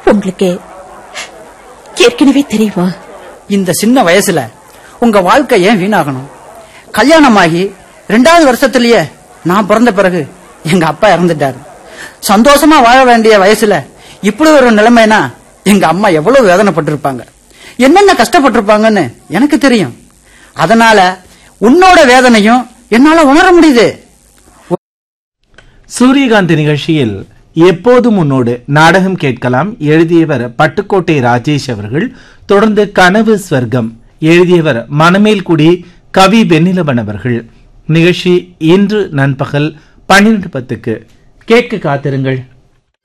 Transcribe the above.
உங்களுக்கு ஏற்கனவே தெரியுமா இந்த சின்ன வயசுல உங்க வாழ்க்கை ஏன் வீணாகணும் கல்யாணமாகி ரெண்டாவது வருஷத்திலேயே நான் பிறந்த பிறகு எங்க அப்பா இறந்துட்டாரு சந்தோஷமா வாழ வேண்டிய வயசுல இப்படி ஒரு நிலைமைனா எங்க அம்மா எவ்வளவு வேதனைப்பட்டிருப்பாங்க என்னென்ன கஷ்டப்பட்டிருப்பாங்கன்னு எனக்கு தெரியும் அதனால உன்னோட வேதனையும் என்னால உணர முடியுது சூரியகாந்தி நிகழ்ச்சியில் எப்போதும் உன்னோடு நாடகம் கேட்கலாம் எழுதியவர் பட்டுக்கோட்டை ராஜேஷ் அவர்கள் தொடர்ந்து கனவு ஸ்வர்க்கம் எழுதியவர் மணமேல்குடி கவி வெண்ணிலவன் அவர்கள் நிகழ்ச்சி இன்று நண்பகல் பன்னிரண்டு பத்துக்கு கேட்க காத்திருங்கள்